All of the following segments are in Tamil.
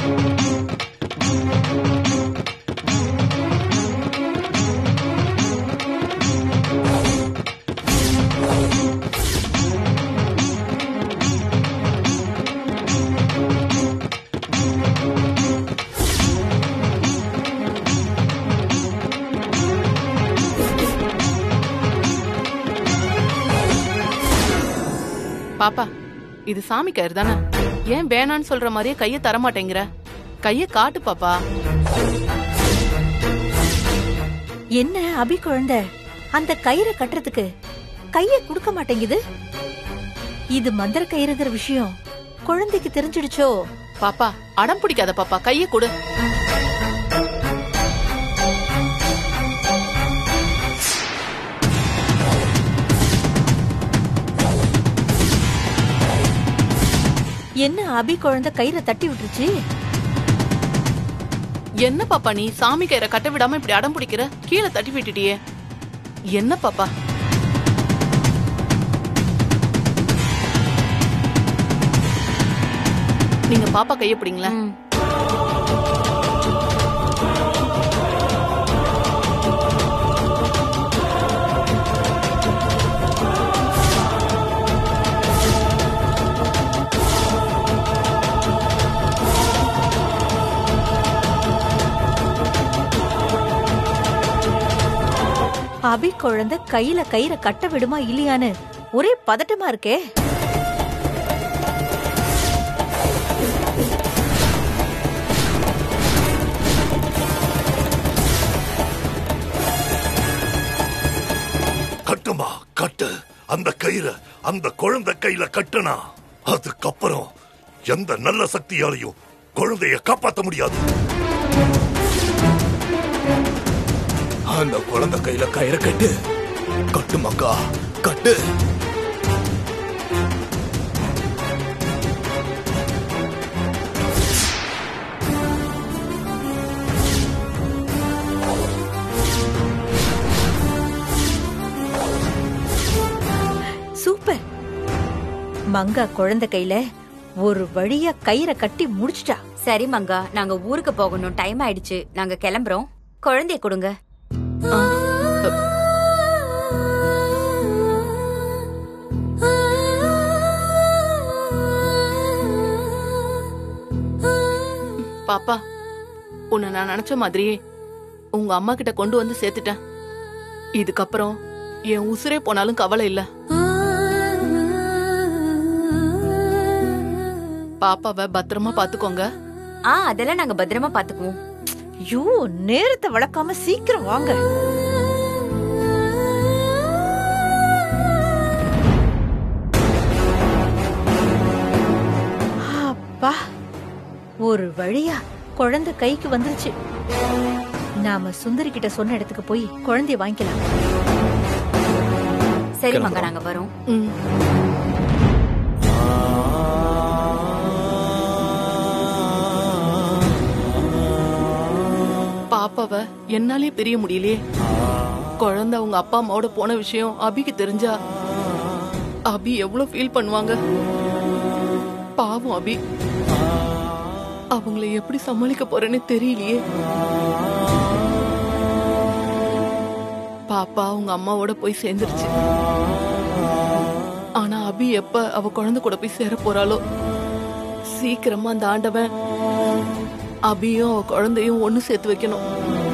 பாப்பா இது சாமி கயிறு தானே ஏன் வேணான்னு சொல்ற மாதிரியே கைய தர மாட்டேங்கிற கைய காட்டு பாப்பா என்ன அபி குழந்தை அந்த கயிறை கட்டுறதுக்கு கைய கொடுக்க மாட்டேங்குது இது மந்திர கயிறுங்கிற விஷயம் குழந்தைக்கு தெரிஞ்சிடுச்சோ பாப்பா அடம் பிடிக்காத பாப்பா கைய கொடு என்ன அபி குழந்தை கயிறை தட்டி விட்டுருச்சு என்ன பாப்பா நீ சாமி கயிறை கட்ட விடாம இப்படி அடம் பிடிக்கிற கீழே தட்டி விட்டுட்டியே என்ன பாப்பா நீங்க பாப்பா கைய பிடிங்களேன் அபி குழந்தை கையில கயிறை கட்ட விடுமா இல்லையான்னு ஒரே பதட்டமா இருக்கே கட்டுமா கட்டு அந்த கயிறை அந்த குழந்தை கையில கட்டுனா அதுக்கப்புறம் எந்த நல்ல சக்தியாலையும் குழந்தைய காப்பாத்த முடியாது அந்த குழந்தை கையில கயிறு கட்டு கட்டு மக்கா கட்டு சூப்பர் மங்கா குழந்தை கையில ஒரு வழியா கயிறை கட்டி முடிச்சிட்டா சரி மங்கா நாங்க ஊருக்கு போகணும் டைம் ஆயிடுச்சு நாங்க கிளம்புறோம் குழந்தைய கொடுங்க பாப்பா உன்னை நான் நினைச்ச மாதிரியே உங்க அம்மா கிட்ட கொண்டு வந்து சேர்த்துட்டேன் இதுக்கப்புறம் என் உசுரே போனாலும் கவலை இல்ல பாப்பாவை பத்திரமா பாத்துக்கோங்க ஆ அதெல்லாம் நாங்க பத்திரமா பாத்துக்குவோம் ஐயோ நேரத்தை வளர்க்காம சீக்கிரம் வாங்க அப்பா ஒரு வழியா குழந்தை கைக்கு வந்துருச்சு நாம சுந்தரி கிட்ட சொன்ன இடத்துக்கு போய் குழந்தைய வாங்கிக்கலாம் சரி மங்கா நாங்க வரோம் ம். பாப்பாவை என்னாலே பிரிய முடியலையே குழந்தை அவங்க அப்பா அம்மாவோட போன விஷயம் அபிக்கு தெரிஞ்சா அபி எவ்வளவு ஃபீல் பண்ணுவாங்க பாவம் அபி அவங்கள எப்படி சமாளிக்க போறேன்னு தெரியலையே பாப்பா அவங்க அம்மாவோட போய் சேர்ந்துருச்சு ஆனா அபி எப்ப அவ குழந்தை கூட போய் சேர போறாளோ சீக்கிரமா அந்த ஆண்டவன் அபியும் அவ குழந்தையும் ஒண்ணு சேர்த்து வைக்கணும்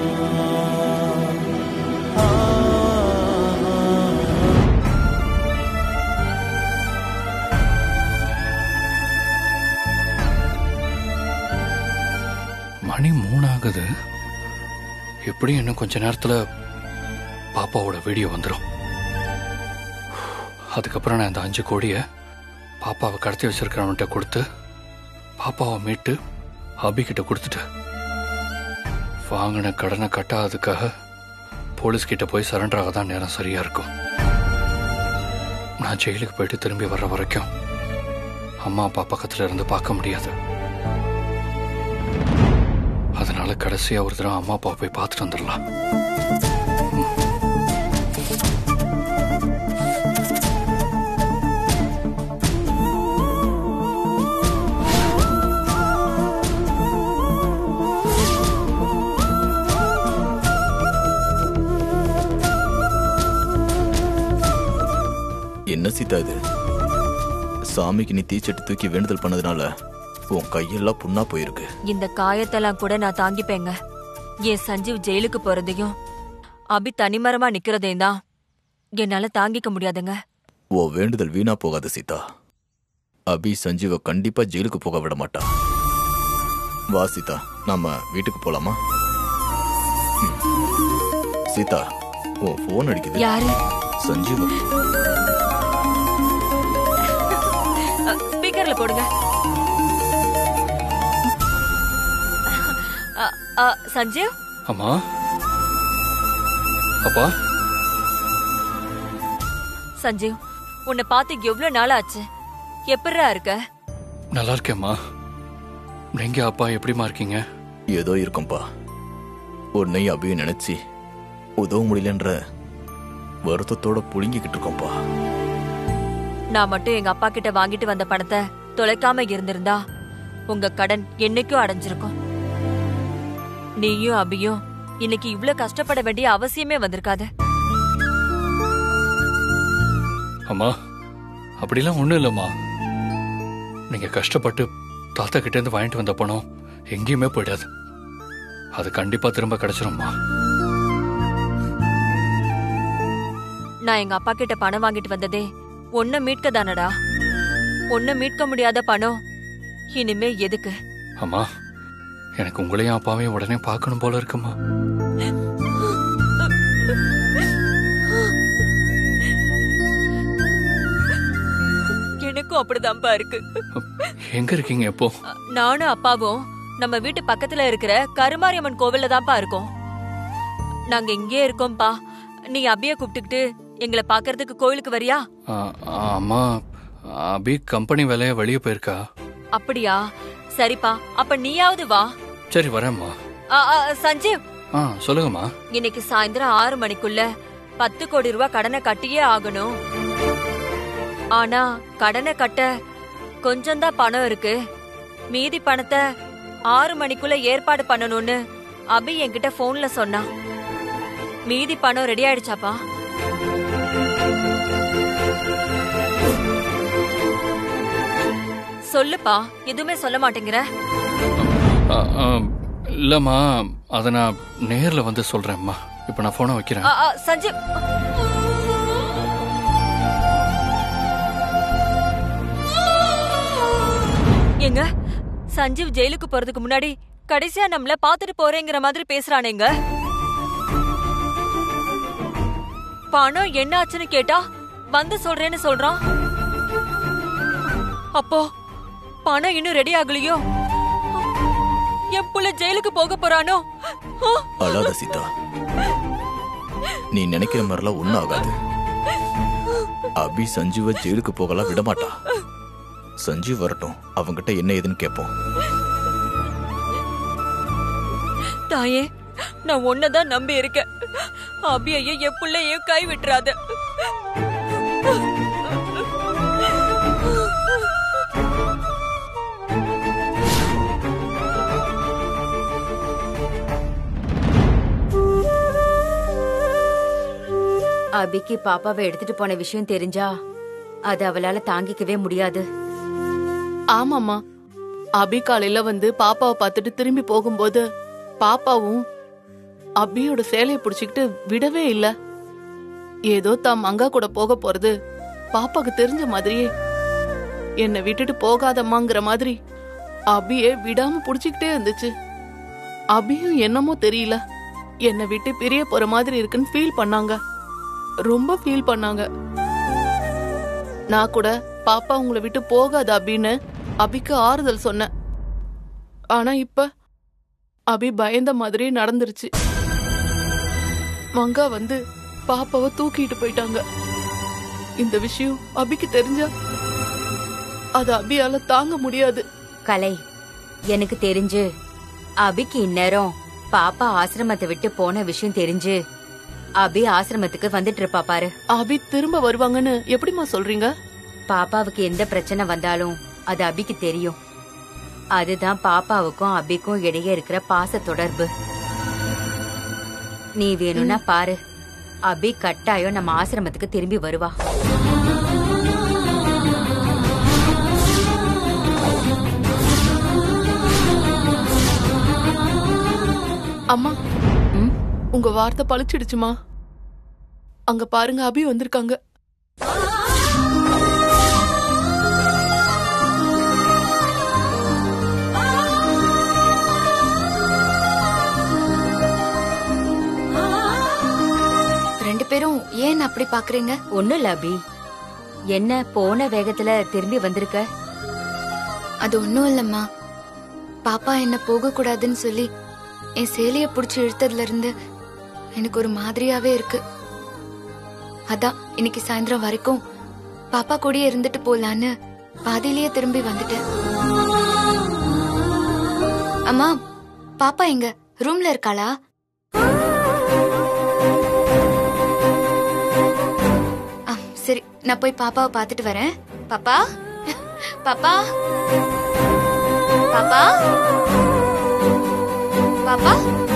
மணி மூணாகுது எப்படி இன்னும் கொஞ்ச நேரத்துல பாப்பாவோட வீடியோ வந்துடும் அதுக்கப்புறம் நான் இந்த அஞ்சு கோடியை பாப்பாவை கடத்தி வச்சிருக்கிறவன்கிட்ட கொடுத்து பாப்பாவை மீட்டு அபிகிட்ட கொடுத்துட்டு வாங்கின கடனை கட்டாததுக்காக போலீஸ் கிட்ட போய் சரண்டர் ஆக தான் நேரம் சரியா இருக்கும் நான் ஜெயிலுக்கு போயிட்டு திரும்பி வர்ற வரைக்கும் அம்மா அப்பா பக்கத்துல இருந்து பார்க்க முடியாது அதனால கடைசியா ஒரு தடவை அம்மா அப்பாவை போய் பார்த்துட்டு வந்துடலாம் என்ன சீதா இது சாமிக்கு நீ தீச்சட்டி தூக்கி வேண்டுதல் பண்ணதுனால உன் கையெல்லாம் புண்ணா போயிருக்கு இந்த காயத்தெல்லாம் கூட நான் தாங்கிப்பேங்க என் சஞ்சீவ் ஜெயிலுக்கு போறதையும் அபி தனிமரமா நிக்கிறதையும் தான் என்னால தாங்கிக்க முடியாதுங்க உன் வேண்டுதல் வீணா போகாது சீதா அபி சஞ்சீவ கண்டிப்பா ஜெயிலுக்கு போக விட மாட்டா வா சீதா நாம வீட்டுக்கு போலாமா ம். சீதா உன் போன் அடிக்குது யாரு சஞ்சீவ ஸ்பீக்கர்ல போடுங்க அ, அ, சஞ்சீவ் அம்மா அப்பா சஞ்சீவ் உன்னை பார்த்து எவ்வளவு நாள் ஆச்சு எப்படிரா இருக்க நல்லா இருக்கேம்மா நீங்க அப்பா எப்படிம்மா இருக்கீங்க ஏதோ இருக்கும்பா உன்னை அபியும் நினைச்சு உதவ முடியலன்ற வருத்தத்தோட புழுங்கிக்கிட்டு இருக்கோம்பா நான் மட்டும் எங்க அப்பா கிட்ட வாங்கிட்டு வந்த பணத்தை தொலைக்காம இருந்திருந்தா உங்க கடன் என்னைக்கும் அடைஞ்சிருக்கும் நீயும் அபியும் இன்னைக்கு இவ்ளோ கஷ்டப்பட வேண்டிய அவசியமே வந்திருக்காது அம்மா அப்படிலாம் ஒண்ணும் இல்லம்மா நீங்க கஷ்டப்பட்டு தாத்தா கிட்ட இருந்து வாங்கிட்டு வந்த பணம் எங்கேயுமே போயிடாது அது கண்டிப்பா திரும்ப கிடைச்சிரும்மா நான் எங்க அப்பா கிட்ட பணம் வாங்கிட்டு வந்ததே ஒன்ன மீட்க தானடா ஒன்ன மீட்க முடியாத பணம் இனிமே எதுக்கு அம்மா எனக்கு உங்களையும் அப்பாவையும் உடனே பார்க்கணும் போல இருக்குமா எனக்கும் அப்படிதான்ப்பா இருக்கு எங்க இருக்கீங்க எப்போ நானும் அப்பாவும் நம்ம வீட்டு பக்கத்துல இருக்கிற கருமாரியம்மன் கோவில்ல தான்ப்பா இருக்கோம் நாங்க இங்கே இருக்கோம்ப்பா நீ அபிய கூப்பிட்டுக்கிட்டு எங்களை பாக்குறதுக்கு கோவிலுக்கு வரியா ஆ, அம்மா அபி கம்பெனி வேலையா வெளியே போயிருக்கா அப்படியா சரிப்பா அப்ப நீயாவது வா சரி வரேம்மா ஆ, ஆ, சஞ்சீவ் ஆ சொல்லுங்கம்மா இன்னைக்கு சாயந்தரம் ஆறு மணிக்குள்ள பத்து கோடி ரூபாய் கடனை கட்டியே ஆகணும் ஆனா கடனை கட்ட கொஞ்சம்தான் பணம் இருக்கு மீதி பணத்தை ஆறு மணிக்குள்ள ஏற்பாடு பண்ணணும்னு அபி என்கிட்ட போன்ல சொன்னான் மீதி பணம் ரெடி ஆயிடுச்சாப்பா சொல்லுப்பா எதுவுமே சொல்ல மாட்டேங்கிற ஆ, ஆ, இல்லம்மா அதை நான் நேர்ல வந்து சொல்றேன்மா இப்போ நான் போனை வைக்கிறேன் ஆ, ஆ, சஞ்சீவ் எங்க சஞ்சீவ் ஜெயிலுக்கு போறதுக்கு முன்னாடி கடைசியா நம்மள பாத்துட்டு போறேங்கிற மாதிரி பேசுறானேங்க பணம் என்ன ஆச்சுன்னு கேட்டா வந்து சொல்றேன்னு சொல்றான் அப்போ பணம் இன்னும் ரெடி ஆகலையோ என் புள்ள ஜெயிலுக்கு போக போறானோ ஆ! அழாத சீதா நீ நினைக்கிற மாதிரிலாம் ஒன்றும் ஆகாது அபி சஞ்சீவ ஜெயிலுக்கு போகலாம் விட மாட்டா சஞ்சீவ் வரட்டும் அவங்கிட்ட என்ன ஏதுன்னு கேட்போம் தாயே நான் உன்னதான் நம்பி இருக்கேன் அபியையும் என் பிள்ளையும் கை விட்டுறாத அபிக்கு பாப்பாவை எடுத்துட்டு போன விஷயம் தெரிஞ்சா அது அவளால தாங்கிக்கவே முடியாது ஆமாம்மா அபி காலையில வந்து பாப்பாவை பார்த்துட்டு திரும்பி போகும்போது பாப்பாவும் அபியோட சேலையை பிடிச்சிக்கிட்டு விடவே இல்ல ஏதோ தாம் மங்கா கூட போக போறது பாப்பாக்கு தெரிஞ்ச மாதிரியே என்னை விட்டுட்டு போகாதம்மாங்கிற மாதிரி அபியே விடாம புடிச்சுக்கிட்டே இருந்துச்சு அபியும் என்னமோ தெரியல என்னை விட்டு பிரிய போற மாதிரி இருக்குன்னு ஃபீல் பண்ணாங்க ரொம்ப ஃபீல் பண்ணாங்க நான் கூட பாப்பா உங்களை விட்டு போகாத அபின்னு அபிக்கு ஆறுதல் சொன்னேன் ஆனா இப்ப அபி பயந்த மாதிரியே நடந்துருச்சு மங்கா வந்து பாப்பாவை தூக்கிட்டு போயிட்டாங்க இந்த விஷயம் அபிக்கு தெரிஞ்சா அது அபியால தாங்க முடியாது கலை எனக்கு தெரிஞ்சு அபிக்கு இந்நேரம் பாப்பா ஆசிரமத்தை விட்டு போன விஷயம் தெரிஞ்சு அபி ஆசிரமத்துக்கு வந்துட்டு இருப்பா பாரு அபி திரும்ப வருவாங்கன்னு எப்படிம்மா சொல்றீங்க பாப்பாவுக்கு எந்த பிரச்சனை வந்தாலும் அது அபிக்கு தெரியும் அதுதான் பாப்பாவுக்கும் அபிக்கும் இடையே இருக்கிற பாச தொடர்பு நீ வேணும்னா பாரு அபி கட்டாயம் நம்ம ஆசிரமத்துக்கு திரும்பி வருவா அம்மா ம்? உங்க வார்த்தை பழிச்சிடுச்சுமா அங்க பாருங்க அபி வந்திருக்காங்க ரெண்டு பேரும் ஏன் அப்படி பாக்குறீங்க ஒண்ணும் இல்ல அபி என்ன போன வேகத்துல திரும்பி வந்திருக்க அது ஒண்ணும் இல்லம்மா பாப்பா என்ன போக கூடாதுன்னு சொல்லி என் சேலைய புடிச்சு இழுத்ததுல இருந்து எனக்கு ஒரு மாதிரியாவே இருக்கு அதான் இன்னைக்கு சாயந்தரம் வரைக்கும் பாப்பா கூடயே இருந்துட்டு போலான்னு பாதியிலேயே திரும்பி வந்துட்டேன் அம்மா பாப்பா எங்க ரூம்ல இருக்காளா ஆ, சரி நான் போய் பாப்பாவை பார்த்துட்டு வரேன் பாப்பா பாப்பா பாப்பா பாப்பா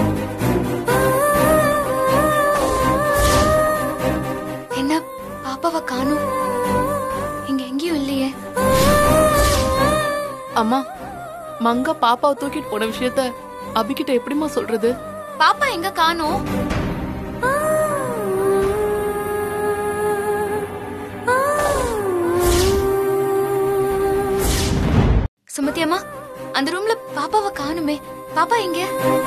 என்ன பாப்பாவை காணும் இங்க எங்கேயும் இல்லையே அம்மா மங்க பாப்பாவை தூக்கிட்டு போன விஷயத்த அபிகிட்ட எப்படிம்மா சொல்றது பாப்பா எங்க காணும் சுமதி அம்மா அந்த ரூம்ல பாப்பாவை காணுமே பாப்பா எங்க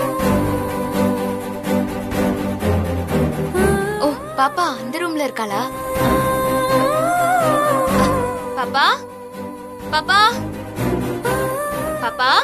ஓ பாப்பா அந்த ரூம்ல இருக்காளா பாப்பா பாப்பா பாப்பா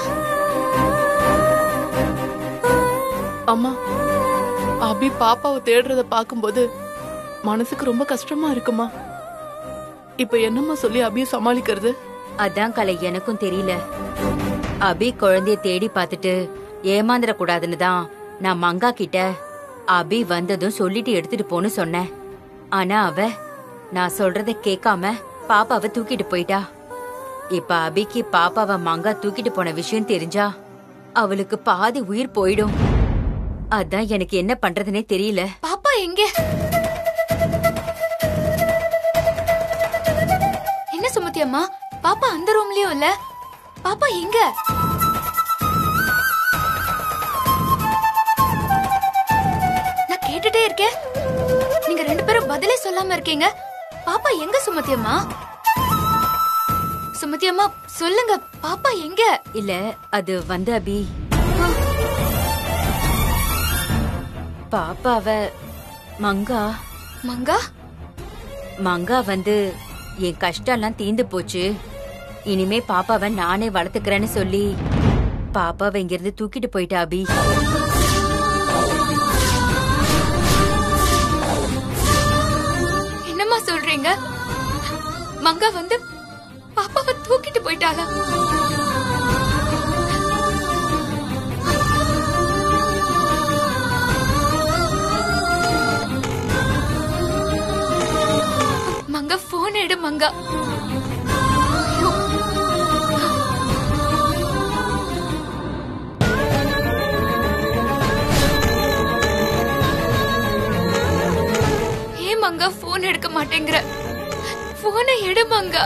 அம்மா அபி பாப்பாவை தேடுறத பாக்கும்போது மனசுக்கு ரொம்ப கஷ்டமா இருக்குமா இப்ப என்னம்மா சொல்லி அபிய சமாளிக்கிறது அதான் கலை எனக்கும் தெரியல அபி குழந்தைய தேடி பார்த்துட்டு ஏமாந்துட கூடாதுன்னு தான் நான் மங்கா கிட்ட அபி வந்ததும் சொல்லிட்டு எடுத்துட்டு போன்னு சொன்னேன் ஆனா அவ நான் சொல்றத கேட்காம பாப்பாவை தூக்கிட்டு போயிட்டா இப்ப அபிக்கு பாப்பாவை மங்கா தூக்கிட்டு போன விஷயம் தெரிஞ்சா அவளுக்கு பாதி உயிர் போயிடும் அதான் எனக்கு என்ன பண்றதுனே தெரியல பாப்பா எங்க என்ன சுமதி அம்மா பாப்பா அந்த ரூம்லயும் இல்ல பாப்பா எங்க நான் கேட்டுட்டே இருக்கேன் நீங்க ரெண்டு பேரும் பதிலே சொல்லாம இருக்கீங்க பாப்பா எங்க சுமதி அம்மா சுமதி அம்மா சொல்லுங்க பாப்பா எங்க இல்ல அது வந்து அபி பாப்பாவ மங்கா மங்கா மங்கா வந்து என் கஷ்டம்லாம் தீந்து போச்சு இனிமே பாப்பாவை நானே வளர்த்துக்கிறேன்னு சொல்லி பாப்பாவை இங்கிருந்து தூக்கிட்டு போயிட்டா அபி என்னம்மா சொல்றீங்க மங்கா வந்து பாப்பாவை தூக்கிட்டு போயிட்டாளா மங்கா போன் எடு மங்கா ஐயோ. ஏன் மங்கா போன் எடுக்க மாட்டேங்கிற போனை எடு மங்கா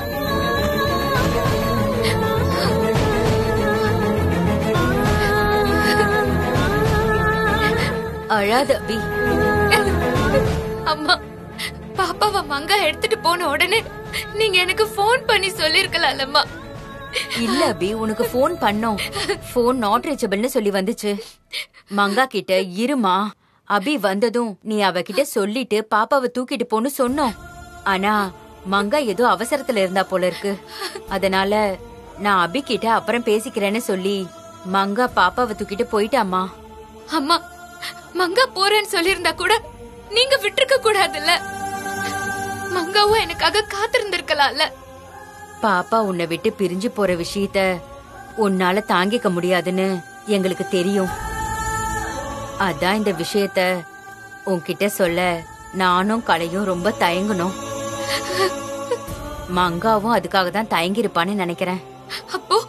அழாத அபி அம்மா பாப்பாவை மங்கா எடுத்துட்டு போன உடனே நீங்க எனக்கு ஃபோன் பண்ணி சொல்லிருக்கலாம்லம்மா இல்ல அபி உனக்கு ஃபோன் பண்ணோம் ஃபோன் நாட் ரீச்சபிள்னு சொல்லி வந்துச்சு மங்கா கிட்ட இருமா அபி வந்ததும் நீ அவகிட்ட சொல்லிட்டு பாப்பாவை தூக்கிட்டு போன்னு சொன்னோம் ஆனா மங்கா ஏதோ அவசரத்துல இருந்தா போல இருக்கு அதனால நான் அபி கிட்ட அப்புறம் பேசிக்கிறேன்னு சொல்லி மங்கா பாப்பாவை தூக்கிட்டு போயிட்டாமா அம்மா மங்கா போறேன்னு சொல்லியிருந்தா கூட நீங்க விட்டுருக்க கூடாதுல்ல மங்காவும் எனக்காக காத்திருந்திருக்கலாம்ல பாப்பா உன்னை விட்டு பிரிஞ்சு போற விஷயத்த உன்னால தாங்கிக்க முடியாதுன்னு எங்களுக்கு தெரியும் அதான் இந்த விஷயத்த உன்கிட்ட சொல்ல நானும் கலையும் ரொம்ப தயங்கணும் மங்காவும் அதுக்காக தான் தயங்கியிருப்பான்னு நினைக்கிறேன் அப்போ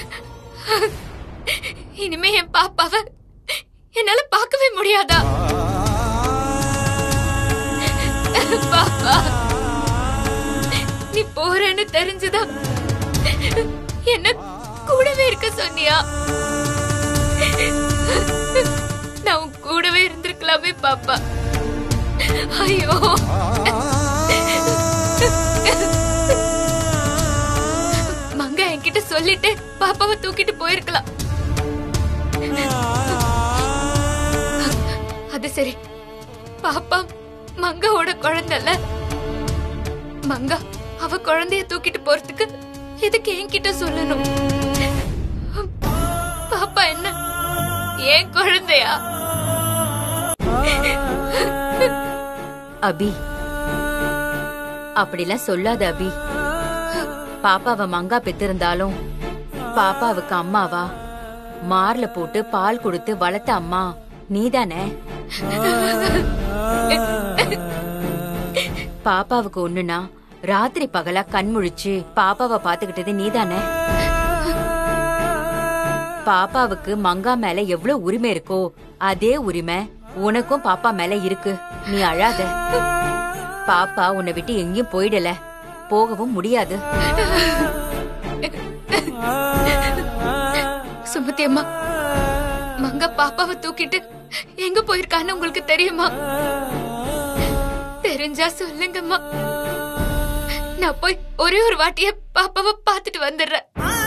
இனிமே என் பாப்பாவ என்னால பார்க்கவே முடியாதா பாப்பா நீ போறேன்னு தெரிஞ்சுதான் என்ன கூடவே இருக்க சொன்னியா நான் உன் பாப்பா ஐயோ மங்கா என்கிட்ட சொல்லிட்டு பாப்பாவை தூக்கிட்டு போயிருக்கலாம் அது சரி பாப்பா மங்காவோட குழந்தைல மங்கா அவ குழந்தைய தூக்கிட்டு போறதுக்கு எதுக்கு என்கிட்ட சொல்லணும் பாப்பா என்ன ஏன் குழந்தையா அபி அப்படிலாம் சொல்லாத அபி பாப்பாவை மங்கா பெத்திருந்தாலும் பாப்பாவுக்கு அம்மாவா மார்ல போட்டு பால் கொடுத்து வளர்த்த அம்மா நீதானே பாப்பாவுக்கு ஒண்ணுனா ராத்திரி பகலா கண் முழிச்சு பாப்பாவை பாத்துக்கிட்டது நீதானே பாப்பாவுக்கு மங்கா மேல எவ்வளவு உரிமை இருக்கோ அதே உரிமை உனக்கும் பாப்பா மேல இருக்கு நீ அழாத பாப்பா உன்னை விட்டு எங்கேயும் போயிடல போகவும் முடியாது சுமதி அம்மா மங்கா பாப்பாவை தூக்கிட்டு எங்க போயிருக்கான்னு உங்களுக்கு தெரியுமா தெரிஞ்சா சொல்லுங்கம்மா நான் போய் ஒரே ஒரு வாட்டிய பாப்பாவை பார்த்துட்டு வந்துடுறேன்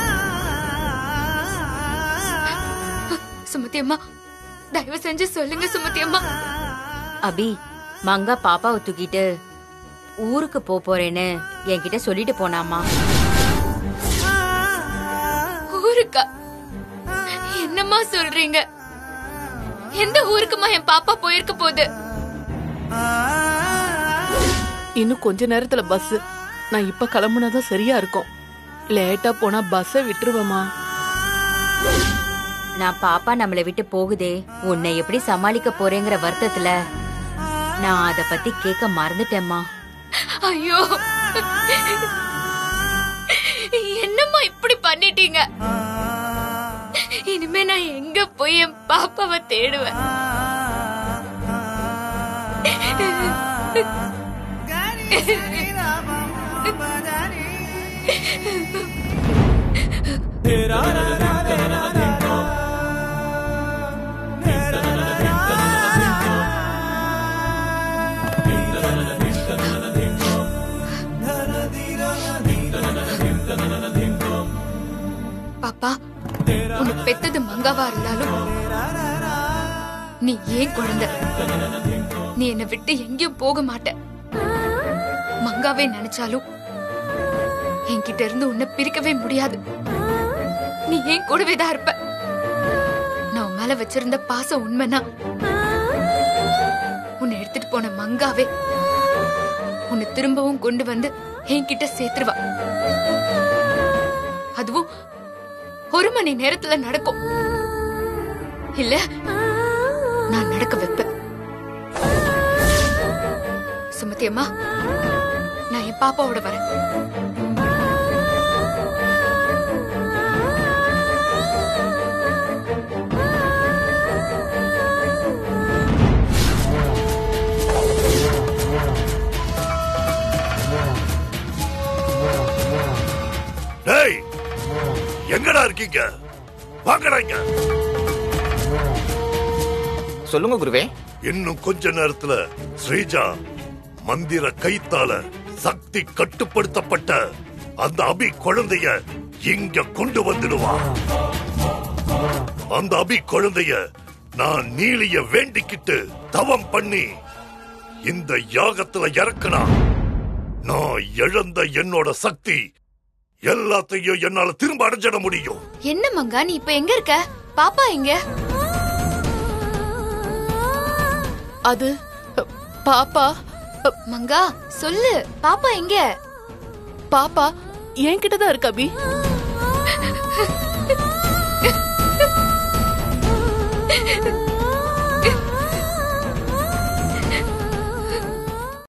சுமதி அம்மா தயவு செஞ்சு சொல்லுங்க சுமதி அம்மா அபி மங்கா பாப்பாவை தூக்கிட்டு ஊருக்கு போ போறேன்னு என்கிட்ட சொல்லிட்டு போனாமா ஊருக்கா என்னம்மா சொல்றீங்க எந்த ஊருக்குமா என் பாப்பா போயிருக்க போகுது இன்னும் கொஞ்ச நேரத்துல பஸ் நான் இப்ப கிளம்புனாதான் சரியா இருக்கும் லேட்டா போனா பஸ்ஸை விட்டுருவேமா நான் பாப்பா நம்மளை விட்டு போகுதே உன்னை எப்படி சமாளிக்க போறேங்கிற வருத்தத்துல நான் அத பத்தி கேட்க மறந்துட்டேம்மா ஐயோ என்னம்மா இப்படி பண்ணிட்டீங்க இனிமே நான் எங்க போய் என் பாப்பாவை தேடுவேன் பாப்பா உன்னை பெத்தது மங்காவா இருந்தாலும் நீ ஏன் குழந்தை நீ என்னை விட்டு எங்கேயும் போக மாட்ட மங்காவே நினைச்சாலும் என்கிட்ட இருந்து உன்னை பிரிக்கவே முடியாது நீ ஏன் கூடவே தான் இருப்ப நான் உன் மேல வச்சிருந்த பாசம் உண்மைனா உன்னை எடுத்துட்டு போன மங்காவே உன்னை திரும்பவும் கொண்டு வந்து என்கிட்ட சேர்த்துருவா அதுவும் ஒரு மணி நேரத்துல நடக்கும் இல்ல நான் நடக்க வைப்பேன் சுமதி அம்மா நான் என் பாப்பாவோட வரேன் டேய் எங்கடா இருக்கீங்க வாங்கடா இங்க சொல்லுங்க குருவே இன்னும் கொஞ்ச நேரத்துல ஸ்ரீஜா மந்திர கைத்தால சக்தி கட்டுப்படுத்தப்பட்ட அந்த அபி குழந்தைய இங்க கொண்டு வந்துடுவா அந்த அபி குழந்தைய நான் நீலிய வேண்டிக்கிட்டு தவம் பண்ணி இந்த யாகத்துல இறக்குனா நான் இழந்த என்னோட சக்தி எல்லாத்தையும் என்னால திரும்ப அடைஞ்சிட முடியும் என்ன மங்கா நீ இப்ப எங்க இருக்க பாப்பா எங்க அது அ, பாப்பா அ, மங்கா சொல்லு பாப்பா எங்க பாப்பா என்கிட்ட தான் இருக்கு அபி